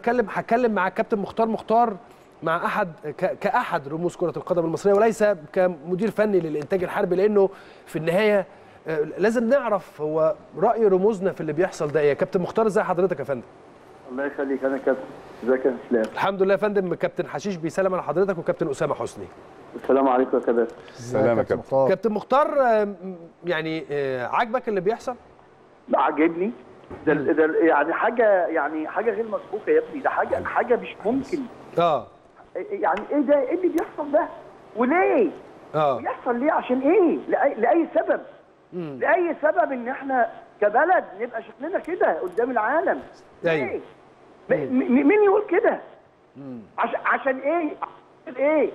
اتكلم هتكلم مع الكابتن مختار مختار مع احد ك- كاحد رموز كره القدم المصريه وليس كمدير فني للانتاج الحربي لانه في النهايه آه، لازم نعرف هو راي رموزنا في اللي بيحصل ده ايه يا كابتن مختار ازي حضرتك يا فندم الله يخليك انا كابتن ازيك يا اسلام الحمد لله يا فندم كابتن حشيش بيسلم على حضرتك وكابتن اسامه حسني السلام عليكم يا كابتن سلام يا كابتن مختار كابتن مختار آه، م- يعني آه، عاجبك اللي بيحصل ده عاجبني ده, ده يعني حاجه يعني حاجه غير مسبوقه يا ابني ده حاجه حاجه مش ممكن اه يعني ايه ده ايه اللي بيحصل ده وليه اه بيحصل ليه عشان ايه لاي, لأي سبب لاي سبب ان احنا كبلد نبقى شكلنا كده قدام العالم أيوة. ليه م- م- مين يقول كده عشان عشان ايه عشان ايه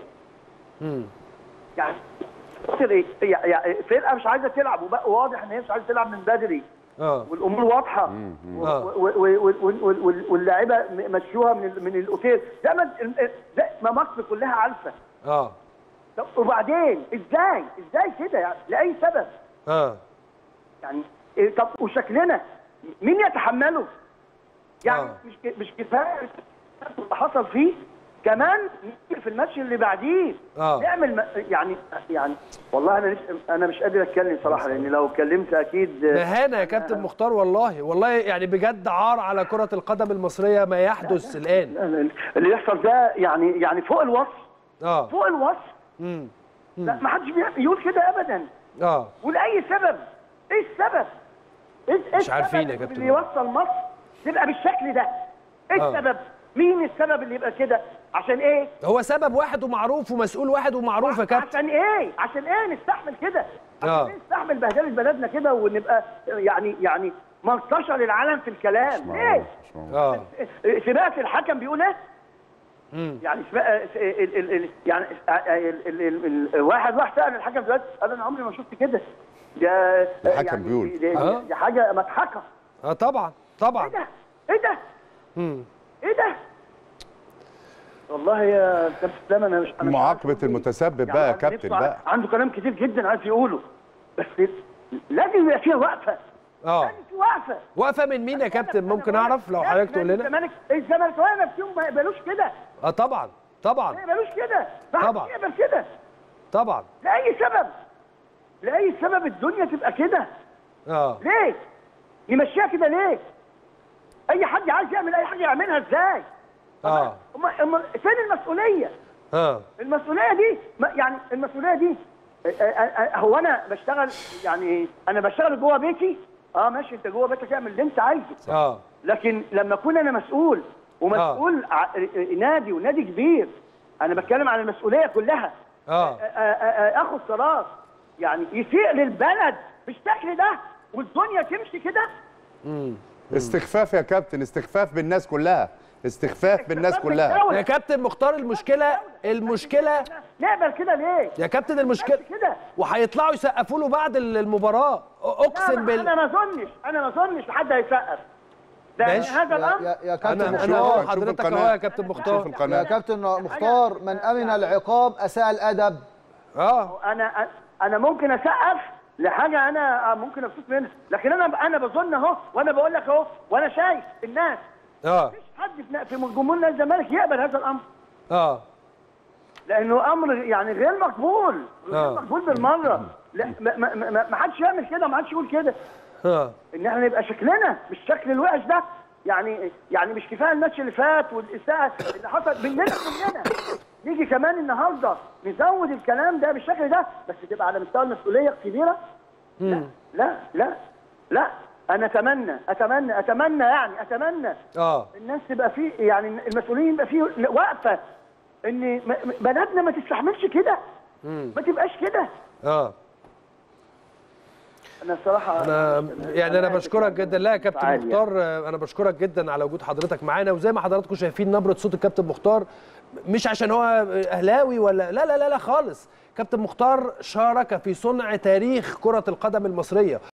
مم. يعني خاطر ايه يع- يع- فرقه مش عايزه تلعب وبقى واضح ان هي مش عايزه تلعب من بدري اه والامور واضحه و- آه. و- و- و- و- وال- واللاعيبه م- مشوها من ال- من الاوتيل زي ما زي ما مصر كلها عارفه اه طب وبعدين ازاي ازاي كده يعني لاي سبب اه يعني إيه طب وشكلنا مين يتحمله يعني آه. مش ك- مش كفايه اللي حصل فيه كمان نيجي في الماتش اللي بعديه آه. نعمل م- يعني يعني والله انا مش انا مش قادر اتكلم صراحه لان لو اتكلمت اكيد مهانه يا كابتن مختار والله والله يعني بجد عار على كره القدم المصريه ما يحدث الان اللي يحصل ده يعني يعني فوق الوصف اه فوق الوصف امم لا ما حدش بي- يقول كده ابدا اه ولاي سبب ايه السبب ايه إيه مش عارفين يا السبب كابتن. اللي يوصل مصر تبقى بالشكل ده ايه آه. السبب مين السبب اللي يبقى كده عشان ايه هو سبب واحد ومعروف ومسؤول واحد ومعروف يا كابتن عشان ايه عشان ايه نستحمل كده عشان آه. ايه نستحمل بهدله بلدنا كده ونبقى يعني يعني منتشر العالم في الكلام ليه مش معقول. اه سباق الحكم بيقول ايه امم يعني سباق ال ال ال يعني ال ال ال ال واحد راح سال الحكم دلوقتي قال انا عمري ما شفت كده ده الحكم يعني بيقول. دي, آه. دي, دي حاجه مضحكه اه طبعا ايه طبعا ده ايه ده امم ايه ده والله يا كابتن اسلام انا مش أنا مش معاقبة عارف أقول إيه. المتسبب يعني بقى يا عنده كابتن نفسه بقى عنده كلام كتير جدا عايز يقوله بس لازم يبقى فيها وقفه اه لازم في وقفه واقفه من مين يا كابتن ممكن أنا اعرف لو بقول- حضرتك تقول لنا الزمالك الزمالكاويه نفسهم ما يقبلوش كده اه طبعا ما طبعا يقبلوش كده ما حدش طبعا. يقبل كده طبعا لاي سبب لاي سبب الدنيا تبقى كده اه ليه يمشيها كده ليه اي حد عايز يعمل اي حاجه يعملها ازاي اه أما- أما فين المسؤوليه اه المسؤوليه دي ما- يعني المسؤوليه دي آه، آه، آه، هو انا بشتغل يعني انا بشتغل جوه بيتي اه ماشي انت جوه بيتك اعمل اللي انت عايزه اه لكن لما اكون انا مسؤول ومسؤول ع- نادي ونادي كبير انا بتكلم عن المسؤوليه كلها اه آه، آه، آه، اخد قرار يعني يسيء للبلد بالشكل ده والدنيا تمشي كده امم استخفاف يا كابتن استخفاف بالناس كلها استخفاف بالناس كلها يا كابتن مختار المشكله المشكله نقبل كده ليه؟ يا كابتن المشكله بس كده وهيطلعوا يسقفوا له بعد المباراه اقسم لا، بال انا ما اظنش انا ما اظنش حد هيسقف ده ماشي. هذا يا, الامر يا, يا كابتن انا شوف- انا مختار اهو شوف حضرتك القناة. اهو يا كابتن شوف مختار يا القناة كابتن مختار من امن العقاب اساء الادب اه انا انا ممكن اسقف لحاجه انا ممكن ابسط منها لكن انا انا بظن اهو وانا بقول لك اهو وانا شايف الناس اه مفيش حد في- في جمهور نادي الزمالك يقبل هذا الامر اه لانه امر يعني غير مقبول غير آه. مقبول بالمره لا ما, ما, ما, ما حدش يعمل كده ما حدش يقول كده اه ان احنا نبقى شكلنا بالشكل الوحش ده يعني يعني مش كفايه الماتش اللي فات والاساءه اللي حصل مننا كلنا نيجي كمان النهارده نزود الكلام ده بالشكل ده بس تبقى على مستوى المسؤوليه كبيره لا لا لا لا انا اتمنى اتمنى اتمنى يعني اتمنى اه الناس تبقى فيه يعني المسؤولين يبقى فيه وقفه ان م- م- بلدنا ما تستحملش كده ما تبقاش كده اه انا الصراحه انا يعني انا بشكرك جدا لا يا كابتن عالية. مختار آه، انا بشكرك جدا على وجود حضرتك معانا وزي ما حضراتكم شايفين نبره صوت الكابتن مختار مش عشان هو اهلاوي ولا لا لا لا لا خالص كابتن مختار شارك في صنع تاريخ كره القدم المصريه